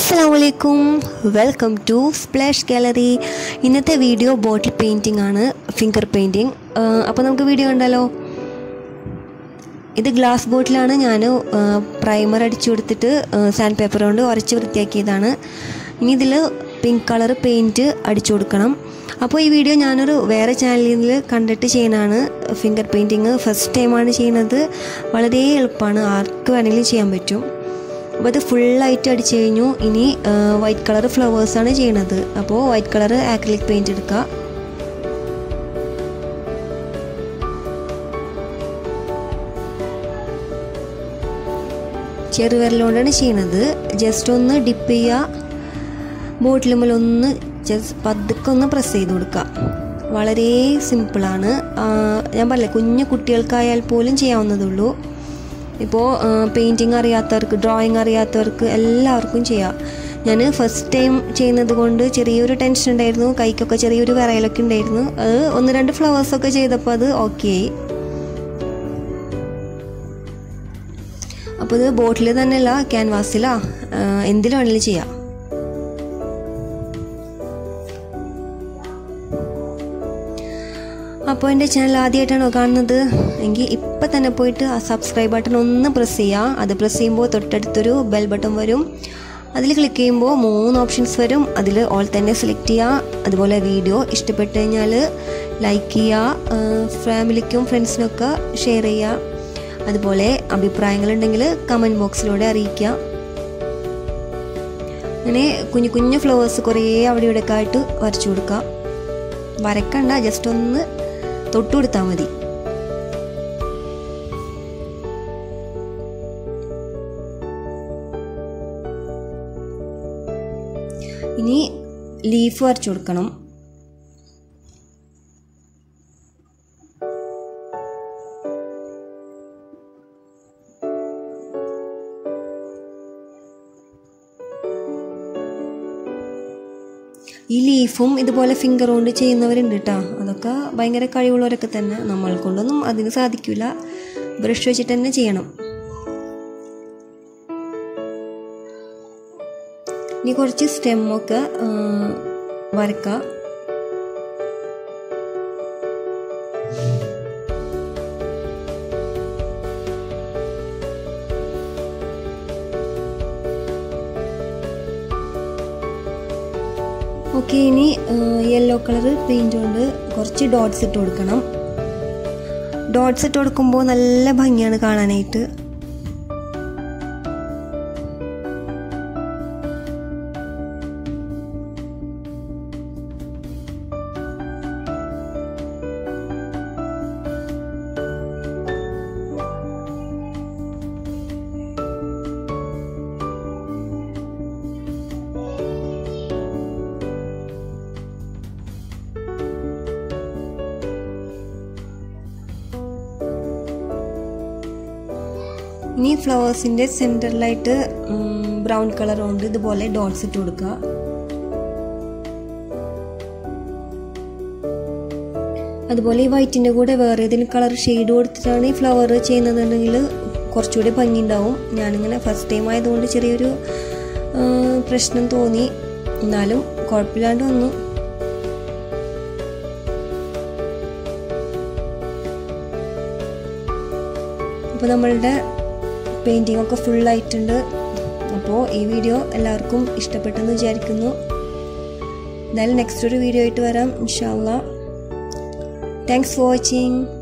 അസ്സാം വലൈക്കും welcome to splash gallery ഇന്നത്തെ വീഡിയോ ബോട്ടിൽ പെയിൻറ്റിംഗ് ആണ് ഫിംഗർ പെയിൻറ്റിങ് അപ്പോൾ നമുക്ക് വീഡിയോ ഉണ്ടല്ലോ ഇത് ഗ്ലാസ് ബോട്ടിലാണ് ഞാൻ പ്രൈമർ അടിച്ചു കൊടുത്തിട്ട് സാൻഡ് പേപ്പർ കൊണ്ട് ഉരച്ച് വൃത്തിയാക്കിയതാണ് ഇനി ഇതിൽ പിങ്ക് കളർ പെയിൻറ്റ് അടിച്ചു കൊടുക്കണം അപ്പോൾ ഈ വീഡിയോ ഞാനൊരു വേറെ ചാനലിൽ കണ്ടിട്ട് ചെയ്യുന്നതാണ് ഫിംഗർ പെയിൻറ്റിങ് ഫസ്റ്റ് ടൈമാണ് ചെയ്യുന്നത് വളരെ എളുപ്പമാണ് ആർക്ക് വേണമെങ്കിലും ചെയ്യാൻ പറ്റും അപ്പോൾ അത് ഫുള്ളായിട്ട് അടിച്ചു കഴിഞ്ഞു ഇനി വൈറ്റ് കളർ ഫ്ലവേഴ്സാണ് ചെയ്യണത് അപ്പോൾ വൈറ്റ് കളർ ആക്രിലിക് പെയിൻറ്റ് എടുക്കുക ചെറുവിരലുകൊണ്ടാണ് ചെയ്യണത് ജസ്റ്റ് ഒന്ന് ഡിപ്പ് ചെയ്യുക ബോട്ടിലുമ്മിൽ ഒന്ന് ജസ്റ്റ് പതുക്കെ ഒന്ന് പ്രസ് ചെയ്ത് കൊടുക്കുക വളരെ സിമ്പിളാണ് ഞാൻ പറഞ്ഞില്ല കുഞ്ഞു കുട്ടികൾക്കായാൽ പോലും ചെയ്യാവുന്നതുള്ളൂ ഇപ്പോൾ പെയിൻറ്റിങ് അറിയാത്തവർക്ക് ഡ്രോയിങ് അറിയാത്തവർക്ക് എല്ലാവർക്കും ചെയ്യാം ഞാൻ ഫസ്റ്റ് ടൈം ചെയ്യുന്നത് കൊണ്ട് ചെറിയൊരു ടെൻഷൻ ഉണ്ടായിരുന്നു കൈക്കൊക്കെ ചെറിയൊരു വിറയലൊക്കെ ഉണ്ടായിരുന്നു അത് ഒന്ന് രണ്ട് ഫ്ലവേഴ്സൊക്കെ ചെയ്തപ്പോൾ അത് ഓക്കെ ആയി അപ്പോൾ ഇത് ബോട്ടിൽ തന്നെയല്ല ക്യാൻവാസിലാ എന്തിൽ വേണമെങ്കിലും ചെയ്യാം അപ്പോൾ എൻ്റെ ചാനൽ ആദ്യമായിട്ടാണോ കാണുന്നത് എങ്കിൽ ഇപ്പം തന്നെ പോയിട്ട് ആ സബ്സ്ക്രൈബ് ബട്ടൺ ഒന്ന് പ്രസ് ചെയ്യുക അത് പ്രസ് ചെയ്യുമ്പോൾ തൊട്ടടുത്തൊരു ബെൽ ബട്ടൺ വരും അതിൽ ക്ലിക്ക് ചെയ്യുമ്പോൾ മൂന്ന് ഓപ്ഷൻസ് വരും അതിൽ ഓൾ തന്നെ സെലക്ട് ചെയ്യുക അതുപോലെ വീഡിയോ ഇഷ്ടപ്പെട്ട് കഴിഞ്ഞാൽ ലൈക്ക് ചെയ്യുക ഫാമിലിക്കും ഫ്രണ്ട്സിനൊക്കെ ഷെയർ ചെയ്യുക അതുപോലെ അഭിപ്രായങ്ങളുണ്ടെങ്കിൽ കമൻറ്റ് ബോക്സിലൂടെ അറിയിക്കുക അങ്ങനെ കുഞ്ഞു കുഞ്ഞു ഫ്ലവേഴ്സ് കുറേ അവിടെ ഇവിടെയൊക്കെ ആയിട്ട് വരച്ചു കൊടുക്കുക വരക്കണ്ട ജസ്റ്റ് ഒന്ന് തൊട്ടു കൊടുത്താൽ മതി ഇനി ലീഫ് വരച്ചു കൊടുക്കണം ഈ ലീഫും ഇതുപോലെ ഫിംഗർ കൊണ്ട് ചെയ്യുന്നവരുണ്ട് കേട്ടോ അതൊക്കെ ഭയങ്കര കഴിവുള്ളവരൊക്കെ തന്നെ നമ്മൾ കൊണ്ടൊന്നും അതിന് സാധിക്കില്ല ബ്രഷ് വെച്ചിട്ട് തന്നെ ചെയ്യണം ഇനി കുറച്ച് സ്റ്റെമ്മൊക്കെ വരക്കാം ഓക്കെ ഇനി യെല്ലോ കളർ പെയിൻറ് കൊണ്ട് കുറച്ച് ഡോട്ട്സ് ഇട്ട് കൊടുക്കണം ഡോട്ട്സ് ഇട്ട് കൊടുക്കുമ്പോൾ നല്ല ഭംഗിയാണ് കാണാനായിട്ട് ഇനി ഫ്ലവേഴ്സിൻ്റെ സെൻറ്ററിലായിട്ട് ബ്രൗൺ കളർ കൊണ്ട് ഇതുപോലെ ഡോട്ട്സ് ഇട്ട് കൊടുക്കുക അതുപോലെ ഈ വൈറ്റിൻ്റെ കൂടെ വേറെ ഏതെങ്കിലും കളർ ഷെയ്ഡ് കൊടുത്തിട്ടാണ് ഈ ഫ്ലവർ ചെയ്യുന്നതെന്നുണ്ടെങ്കിൽ കുറച്ചുകൂടി ഭംഗി ഉണ്ടാവും ഞാനിങ്ങനെ ഫസ്റ്റ് ടൈം ആയതുകൊണ്ട് ചെറിയൊരു പ്രശ്നം തോന്നി എന്നാലും കുഴപ്പമില്ലാണ്ട് വന്നു അപ്പോൾ നമ്മളുടെ പെയിൻറ്റിംഗ് ഒക്കെ ഫുള്ളായിട്ടുണ്ട് അപ്പോൾ ഈ വീഡിയോ എല്ലാവർക്കും ഇഷ്ടപ്പെട്ടെന്ന് വിചാരിക്കുന്നു എന്തായാലും നെക്സ്റ്റ് ഒരു വീഡിയോ ആയിട്ട് വരാം ഇൻഷാല്ല താങ്ക്സ് ഫോർ വാച്ചിങ്